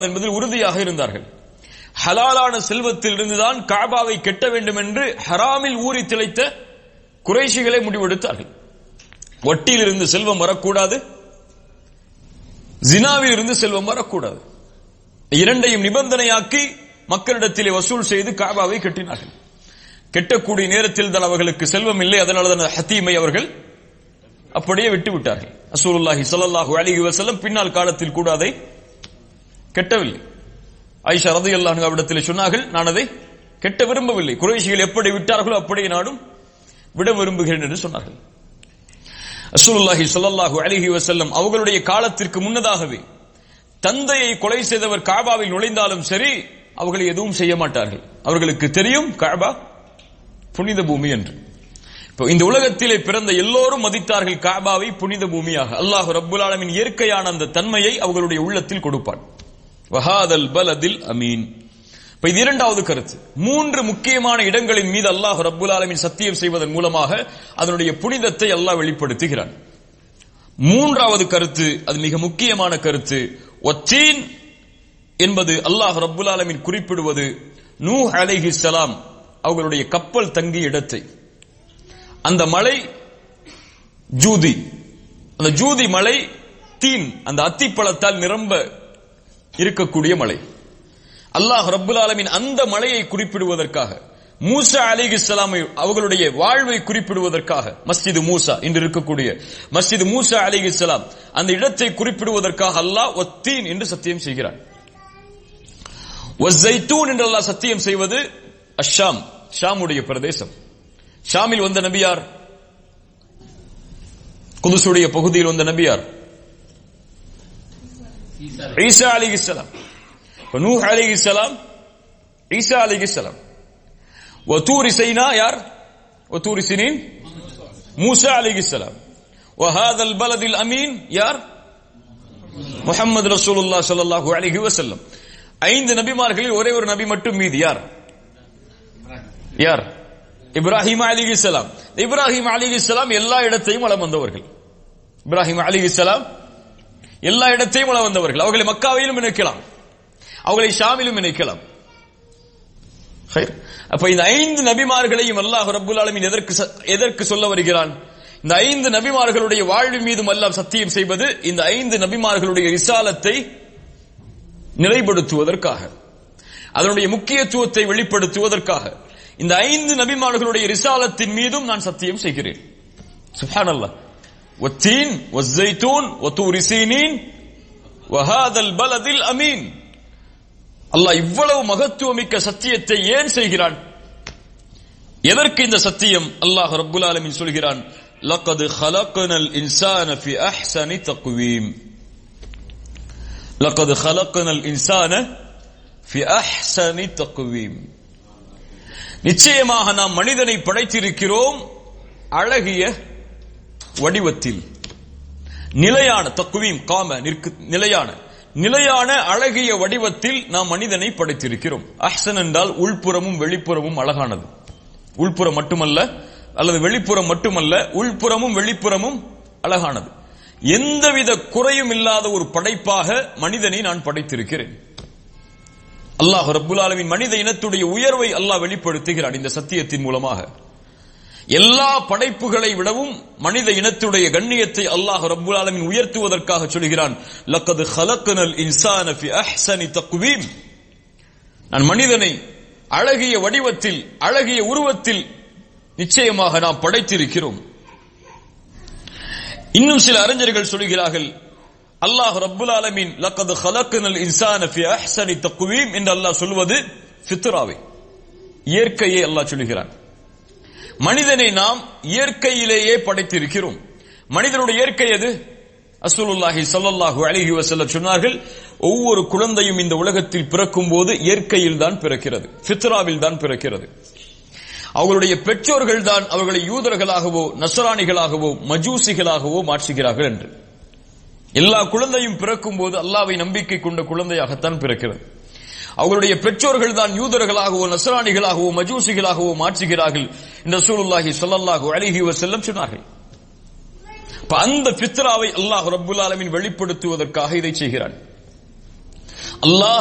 என்பதில் உறுதியாக இருந்தார்கள் ஹலாலான செல்வத்தில் இருந்துதான் காபாவை கெட்ட வேண்டும் என்று ஹராமில் ஊறி திளைத்த குறைஷிகளை முடிவெடுத்தார்கள் வட்டியில் இருந்து செல்வம் வரக்கூடாது ஜினாவில் இருந்து செல்வம் வரக்கூடாது இரண்டையும் நிபந்தனையாக்கி மக்களிடத்திலே வசூல் செய்து காபாவை கட்டினார்கள் கெட்டக்கூடிய நேரத்தில் தான் அவர்களுக்கு செல்வம் இல்லை அதனால தான் ஹத்தீமை அவர்கள் அப்படியே விட்டு விட்டார்கள் அசூலுல்லாஹி ஸல்லல்லாஹு அலைஹி வஸல்லம் பின்னால் காலத்தில் கூட அதை கெட்டவில்லை ஐஷா ரதியல்லாஹு அவிடத்தில் சொன்னார்கள் நான் அதை கெட்ட விரும்பவில்லை குறைஷிகள் எப்படி விட்டார்களோ அப்படியே நானும் விட விரும்புகிறேன் என்று சொன்னார்கள் அசூலுல்லாஹி ஸல்லல்லாஹு அலைஹி வஸல்லம் அவர்களுடைய காலத்திற்கு முன்னதாகவே தந்தையை கொலை செய்தவர் காபாவில் நுழைந்தாலும் சரி அவர்கள் எதுவும் செய்ய மாட்டார்கள் அவர்களுக்கு தெரியும் காபா புனித பூமி என்று இப்போ இந்த உலகத்திலே பிறந்த எல்லோரும் மதித்தார்கள் காபாவை புனித பூமியாக அல்லாஹ் ரப்புல் ஆலமின் இயற்கையான அந்த தன்மையை அவர்களுடைய உள்ளத்தில் கொடுப்பான் வஹாதல் பலதில் அமீன் இப்ப இது இரண்டாவது கருத்து மூன்று முக்கியமான இடங்களின் மீது அல்லாஹ் ரப்புல் ஆலமின் சத்தியம் செய்வதன் மூலமாக அதனுடைய புனிதத்தை அல்லாஹ் வெளிப்படுத்துகிறான் மூன்றாவது கருத்து அது மிக முக்கியமான கருத்து ஒத்தீன் என்பது அல்லாஹ் ரப்புல் ஆலமின் குறிப்பிடுவது நூ அலைஹி சலாம் அவர்களுடைய கப்பல் தங்கிய இடத்தை அந்த மலை ஜூதி அந்த ஜூதி மலை தீன் அந்த அத்திப்பழத்தால் நிரம்ப இருக்கக்கூடிய மலை அல்லாஹ் ரப்புல் ஆலமின் அந்த மலையை குறிப்பிடுவதற்காக மூசா அலிஹி இஸ்லாமை அவர்களுடைய வாழ்வை குறிப்பிடுவதற்காக மஸ்ஜிது மூசா இன்று இருக்கக்கூடிய மஸ்ஜிது மூசா அலிஹி இஸ்லாம் அந்த இடத்தை குறிப்பிடுவதற்காக அல்லாஹ் ஒத்தீன் என்று சத்தியம் செய்கிறான் ஒஸ்ஸைத்தூன் என்று அல்லாஹ் சத்தியம் செய்வது அஷாம் ஷாமுடைய பிரதேசம் ஷாமில் வந்த நபியார் குதுசுடைய பகுதியில் வந்த நபியார் ஈசா அலிஹிஸ்லாம் நூ அலிஹிஸ்லாம் ஈசா அலிஹிஸ்லாம் வத்தூரி சைனா யார் வத்தூரி சினீன் மூசா அலிஹிஸ்லாம் وهذا البلد الأمين யார் முஹம்மது ரசூலுல்லா ஸல்லல்லாஹு அலைஹி வஸல்லம் ஐந்து நபிமார்களில் ஒரே ஒரு நபி மட்டும் மீதி யார் யார் இப்ராஹிம் அலிஹி சலாம் இப்ராஹிம் அலிஹி சலாம் எல்லா இடத்தையும் வளம் வந்தவர்கள் இப்ராஹிம் அலிஹி சலாம் எல்லா இடத்தையும் வளம் வந்தவர்கள் அவர்களை மக்காவிலும் இணைக்கலாம் அவர்களை ஷாமிலும் இணைக்கலாம் அப்ப இந்த ஐந்து நபிமார்களையும் அல்லாஹ் ரப்புல் ஆலமின் எதற்கு எதற்கு சொல்ல வருகிறான் இந்த ஐந்து நபிமார்களுடைய வாழ்வின் மீதும் அல்லாஹ் சத்தியம் செய்வது இந்த ஐந்து நபிமார்களுடைய ரிசாலத்தை நிலைப்படுத்துவதற்காக அதனுடைய முக்கியத்துவத்தை வெளிப்படுத்துவதற்காக இந்த ஐந்து நபிமார்களுடைய ரிசாலத்தின் மீதும் நான் சத்தியம் செய்கிறேன் சுப்ஹானல்லாஹ் ஒத்தீன் ஒஸ்ஸைத்தூன் ஒத்தூரி சீனீன் வஹாதல் பலதில் அமீன் அல்லாஹ் இவ்வளவு மகத்துவமிக்க சத்தியத்தை ஏன் செய்கிறான் எதற்கு இந்த சத்தியம் அல்லாஹ் ரப்புல் ஆலமீன் சொல்கிறான் லக்கது خلقنا الانسان في احسن تقويم لقد خلقنا الانسان في احسن تقويم நிச்சயமாக நாம் மனிதனை படைத்திருக்கிறோம் அழகிய வடிவத்தில் நிலையான தக்குவீம் காம நிலையான நிலையான அழகிய வடிவத்தில் நாம் மனிதனை படைத்திருக்கிறோம் அஹ்சன் என்றால் உள்புறமும் வெளிப்புறமும் அழகானது உள்புறம் மட்டுமல்ல அல்லது வெளிப்புறம் மட்டுமல்ல உள்புறமும் வெளிப்புறமும் அழகானது எந்தவித குறையும் இல்லாத ஒரு படைப்பாக மனிதனை நான் படைத்திருக்கிறேன் அல்லாஹ் ரப்புல் ஆலமின் மனித இனத்துடைய உயர்வை அல்லாஹ் வெளிப்படுத்துகிறான் இந்த சத்தியத்தின் மூலமாக எல்லா படைப்புகளை விடவும் மனித இனத்துடைய கண்ணியத்தை அல்லாஹ் ரப்புல் ஆலமின் உயர்த்துவதற்காக சொல்கிறான் லக்கது ஹலக்கனல் இன்சான ஃபி அஹ்சனி தக்வீம் நான் மனிதனை அழகிய வடிவத்தில் அழகிய உருவத்தில் நிச்சயமாக நாம் படைத்திருக்கிறோம் இன்னும் சில அறிஞர்கள் சொல்கிறார்கள் அல்லாஹ் ரப்புல் ஆலமீன் லக்கது ஹலக்கனல் இன்சான ஃபி அஹ்சனி தக்வீம் என்று அல்லாஹ் சொல்வது ஃபித்ராவை இயற்கையை அல்லாஹ் சொல்கிறான் மனிதனை நாம் இயற்கையிலேயே படைத்திருக்கிறோம் மனிதனுடைய இயற்கை எது அசூலுல்லாஹி ஸல்லல்லாஹு அலைஹி வஸல்லம் சொன்னார்கள் ஒவ்வொரு குழந்தையும் இந்த உலகத்தில் பிறக்கும் போது இயற்கையில் தான் பிறக்கிறது ஃபித்ராவில் தான் பிறக்கிறது அவர்களுடைய பெற்றோர்கள் தான் அவர்களை யூதர்களாகவோ நசராணிகளாகவோ மஜூசிகளாகவோ மாற்றுகிறார்கள் என்று எல்லா குழந்தையும் பிறக்கும் போது அல்லாவை நம்பிக்கை கொண்ட குழந்தையாகத்தான் பிறக்கிறது அவர்களுடைய பெற்றோர்கள் தான் யூதர்களாகவோ நசராணிகளாகவோ மஜூசிகளாகவோ மாற்றுகிறார்கள் என்று ரசூலுல்லாஹி ஸல்லல்லாஹு அலைஹி வஸல்லம் சொன்னார்கள் அந்த பித்ராவை அல்லாஹ் ரப்புல் ஆலமீன் வெளிப்படுத்துவதற்காக இதை செய்கிறான் அல்லாஹ்